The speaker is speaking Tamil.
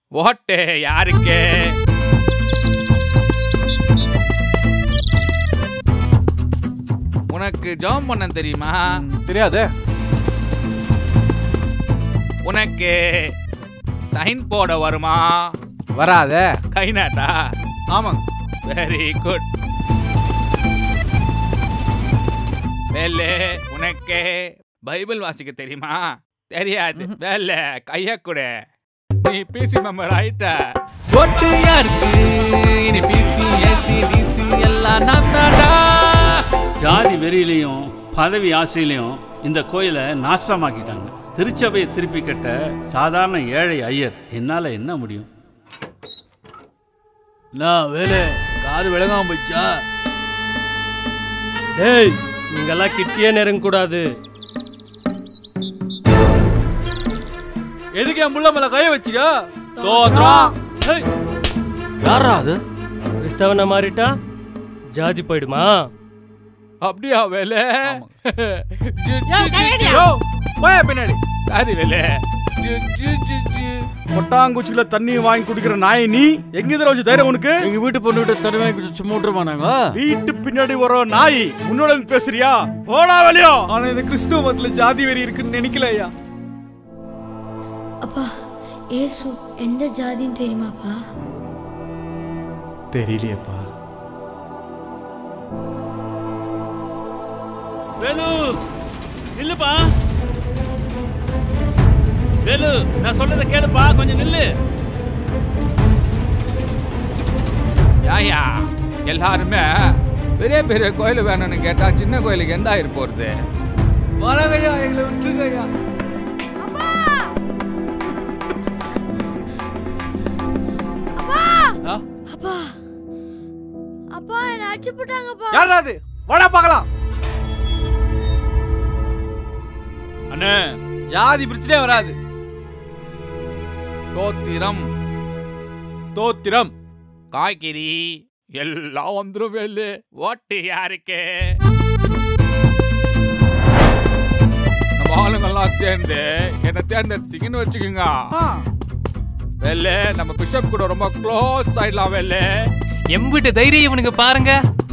ஓட்டு யாருக்கு உனக்கு ஜாம் பண்ண தெரியுமா தெரியாதே உனக்கு சைன் போட வருமா வராதே கை நாட்டா ஆமாங்க வெரி குட் வேலே உனக்கு பைபிள் வாசிக்க தெரியுமா தெரியாது வேலை கைய கூட நீ பிசி மெம்பர் ஆயிட்ட ஒட்டு யாருக்கு இனி பிசி எஸ்சி டிசி எல்லாம் நான் தாண்டா ஜாதி வெறியிலையும் பதவி ஆசையிலையும் இந்த கோயிலை நாசமாக்கிட்டாங்க திருச்சபையை திருப்பி கட்ட சாதாரண ஏழை ஐயர் என்னால என்ன முடியும் நான் வேலை காது விளங்காம போச்சா டேய் நீங்கெல்லாம் கிட்டியே நெருங்க கூடாது எதுக்கு என் புள்ள மேல கைய வச்சுக்க தோத்ரம் ஹேய். யாரா அது கிறிஸ்தவனை மாறிட்டா ஜாதி போயிடுமா அப்படியா வேலை யோ போய பின்னாடி சாரி வேலை ஜு, ஜு, ஜு, ஜு. கொட்டாங்குச்சியில தண்ணி வாங்கி குடிக்கிற நாய் நீ எங்க இதுல வச்சு தைரியம் உனக்கு எங்க வீட்டு பொண்ணு கிட்ட தண்ணி வாங்கி குடிச்சு சும்மா விட்டுருமா நாங்க வீட்டு பின்னாடி வர நாய் உன்னோட வந்து பேசுறியா போடா வெளியோ ஆனா இந்த கிறிஸ்துவ மதத்துல ஜாதி வெறி இருக்குன்னு நினைக்கல ஐயா அப்பா ஏசு எந்த ஜாதின்னு தெரியுமாப்பா தெரியலையேப்பா வேலு நில்லுப்பா வேலு நான் சொல்றத கேளுப்பா கொஞ்சம் நில்லு யாயா எல்லாருமே பெரிய பெரிய கோயில் வேணும்னு கேட்டா சின்ன கோயிலுக்கு எந்த ஆயிரு போறது வராங்க ஐயா எங்களை விட்டுருங்க ஐயா ஆ? அப்பா அப்பா என்ன அடிச்சு போட்டாங்கப்பா யாரா அது வாடா பார்க்கலாம் அண்ணே ஜாதி பிரச்சனையே வராது ஸ்தோத்திரம் தோத்திரம் காய்கறி எல்லாம் வந்துரும் வேலு ஓட்டு யாருக்கு நம்ம ஆளுங்கெல்லாம் சேர்ந்து என்ன தேர்ந்தெடுத்தீங்கன்னு வச்சுக்கோங்க வேலு நம்ம பிஷப் கூட ரொம்ப க்ளோஸ் ஆயிடலாம் வேலு எம்பிட்டு தைரியம் இவனுக்கு பாருங்க